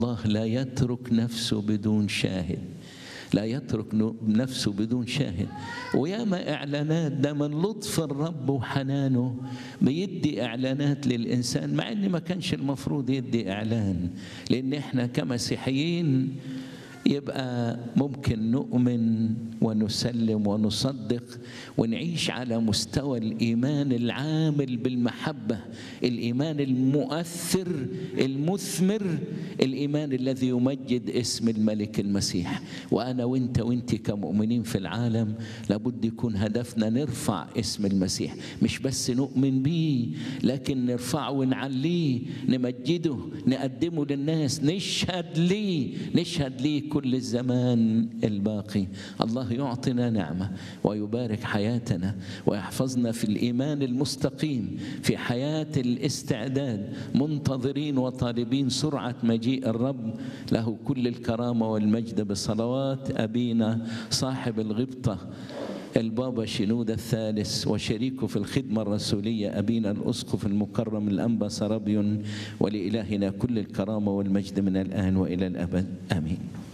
الله لا يترك نفسه بدون شاهد لا يترك نفسه بدون شاهد وياما اعلانات ده من لطف الرب وحنانه بيدي اعلانات للانسان مع ان ما كانش المفروض يدي اعلان لان احنا كمسيحيين يبقى ممكن نؤمن ونسلم ونصدق ونعيش على مستوى الايمان العامل بالمحبه الايمان المؤثر المثمر الايمان الذي يمجد اسم الملك المسيح وانا وانت وانت كمؤمنين في العالم لابد يكون هدفنا نرفع اسم المسيح مش بس نؤمن به لكن نرفعه ونعليه نمجده نقدمه للناس نشهد ليه نشهد ليه كل الزمان الباقي الله يعطينا نعمه ويبارك حياتنا ويحفظنا في الايمان المستقيم في حياه الاستعداد منتظرين وطالبين سرعه مجيء الرب له كل الكرامه والمجد بصلوات ابينا صاحب الغبطه البابا شنودة الثالث وشريكه في الخدمة الرسولية أبينا الأسقف المكرم الأنبا سرابيون ولإلهنا كل الكرامة والمجد من الآن وإلى الأبد آمين